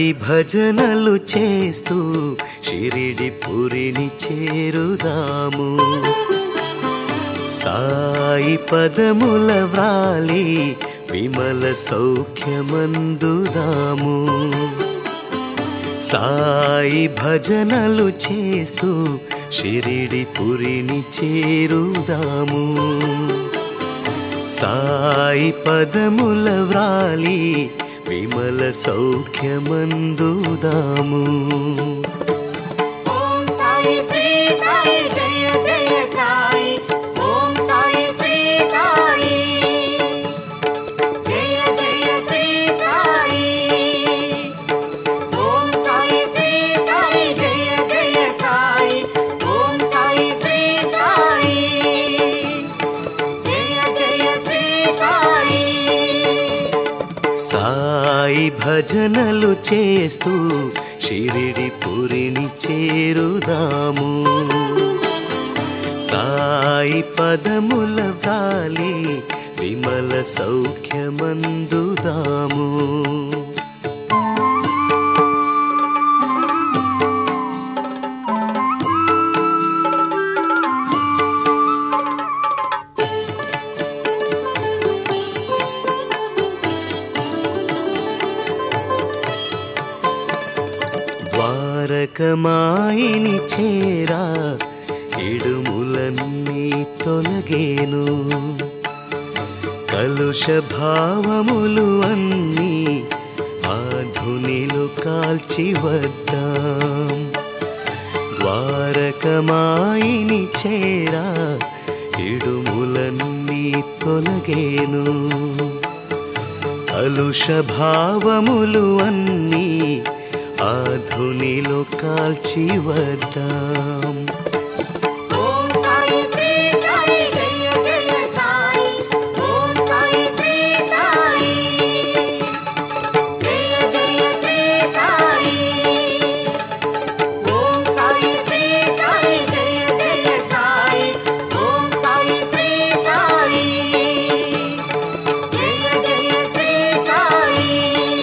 భజనలు చేస్తూ షిరిడి పురిని చేరుదాము సాయి పదముల వ్రాలి విమల సౌఖ్యమందుదాము సాయి భజనలు చేస్తూ షిరిడి పురిని చేరుదాము సాయి పదముల వ్రాలి విమల సౌఖ్యమందుదాము ఓం సాయి శ్రీ సాయి జయ జయ సాయి ఓం సాయి శ్రీ సాయి జయ జయ శ్రీ సాయి ఓం సాయి శ్రీ సాయి జయ జయ సాయి ఓం సాయి శ్రీ సాయి జయ జయ శ్రీ సాయి సాయి భజనలు చేస్తూ షిరిడి పురిని చేరుదాము సాయి పదముల వ్రాలి విమల సౌఖ్యమందుదాము ద్వారకమాయిని చేరా ఇడుములన్నీ తొలగేను కలుష భావములు అన్నీ ఆధునిలు కాల్చి వద్దాం ద్వారకమాయిని చేరా ఇడుములన్నీ తొలగేను కలుష భావములు అన్నీ ఆధునిలో కాల్చి వద్దాం ఓం సాయి శ్రీ సాయి జయ జయ సాయి ఓం సాయి శ్రీ సాయి జయ జయ శ్రీ సాయి ఓం సాయి శ్రీ సాయి జయ జయ సాయి ఓం సాయి శ్రీ సాయి జయ జయ శ్రీ సాయి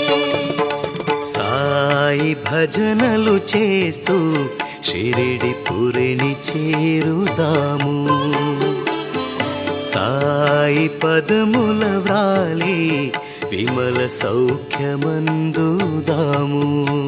సాయి భజనలు చేస్తూ షిరిడి పురిని చేరుదాము సాయి పదముల వ్రాలి విమల సౌఖ్యమందుదాము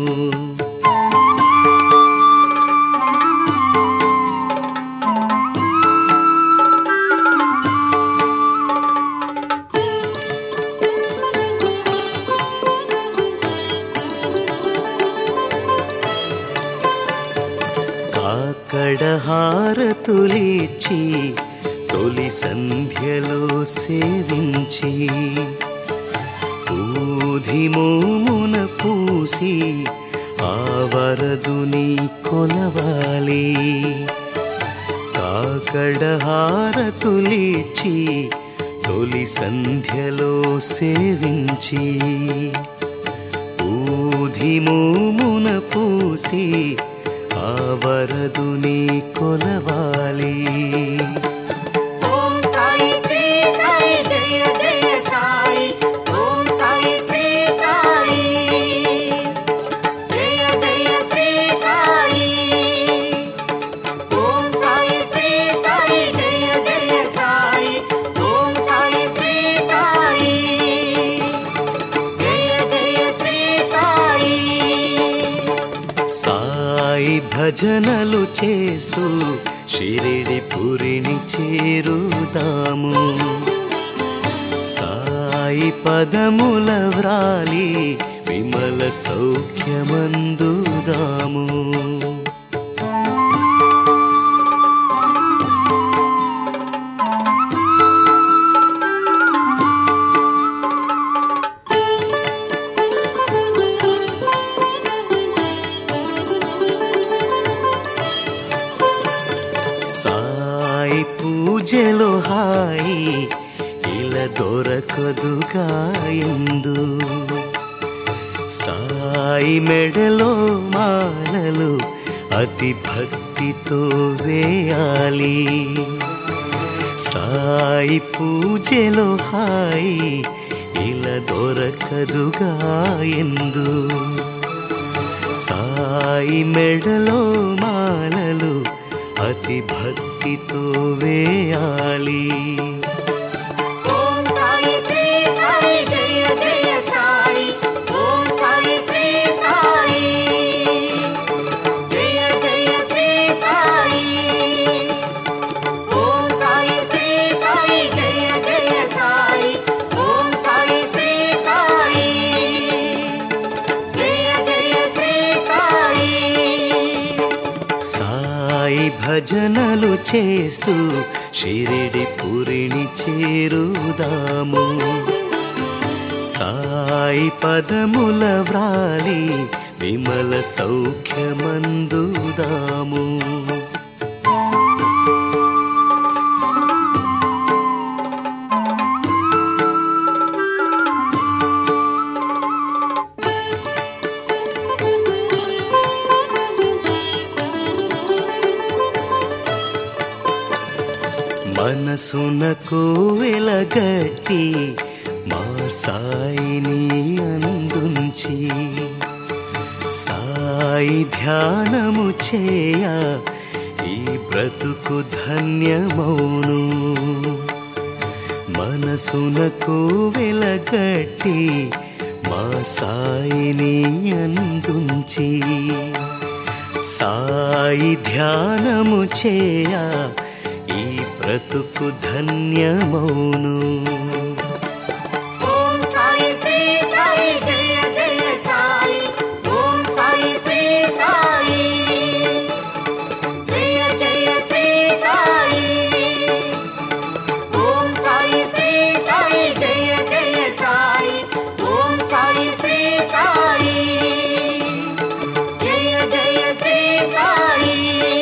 కాకడ హారతులిచ్చి తొలి సంధ్యలో సేవించి ఊధి మోమున పూసి ఆ వరదుని కొలవాలి కాకడ హారతులిచ్చి తొలి సంధ్యలో సేవించి ఊధి మోమున పూసి ఆ వరదుని కొలవాలి ఓం సాయి శ్రీ సాయి జయ జయ సాయి ఓం సాయి శ్రీ సాయి జయ జయ శ్రీ సాయి ఓం సాయి శ్రీ సాయి జయ జయ సాయి ఓం సాయి శ్రీ సాయి జయ జయ శ్రీ సాయి సాయి భజనలు చేస్తూ షిరిడి పురిని చేరుదాము సాయి పదముల వ్రాలి విమల సౌఖ్యమందుదాము సాయి పూజలో హాయి ఇలా దొరకదుగా ఎందు సాయి మెడలో మాలలు అతి భక్తితో వేయాలి సాయి పూజలో హాయి ఇలా దొరకదుగా ఎందు సాయి మెడలో మాలలు అతి భక్తితో వేయాలి ఓం సాయి శ్రీ సాయి జయ జయ సాయి ఓం సాయి శ్రీ సాయి జయ జయ శ్రీ సాయి ఓం సాయి శ్రీ సాయి జయ జయ సాయి ఓం సాయి శ్రీ సాయి జయ జయ శ్రీ సాయి సాయి భజనలు చేస్తూ షిరిడి పురిని చేరుదాము సాయి పదముల వ్రాలి విమల సౌఖ్యమందుదాము మనసునకు వెలగట్టి మా సాయిని అందుంచి సాయి ధ్యానము చేయ ఈ బ్రతుకు ధన్యమౌను మనసునకు వెలగట్టి మా సాయిని అందుంచి సాయి ధ్యానము చేయ ఈ బ్రతుకు ధన్యమౌను ఓం సాయి శ్రీ సాయి జయ జయ సాయి ఓం సాయి శ్రీ సాయి జయ జయ శ్రీ సాయి ఓం సాయి శ్రీ సాయి జయ జయ సాయి ఓం సాయి శ్రీ సాయి జయ జయ శ్రీ సాయి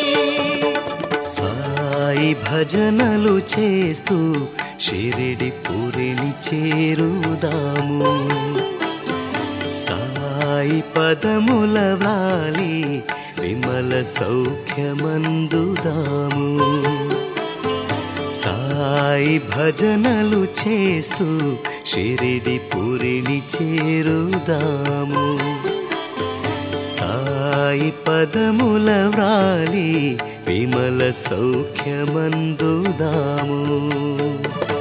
సాయి భజనలు చేస్తూ షిరిడి పురిని చేరుదాము సాయి పదముల వ్రాలి విమల సౌఖ్యమందుదాము సాయి భజనలు చేస్తూ షిరిడి పురిని చేరుదాము సాయి పదముల వ్రాలి విమల సౌఖ్యమందుదాము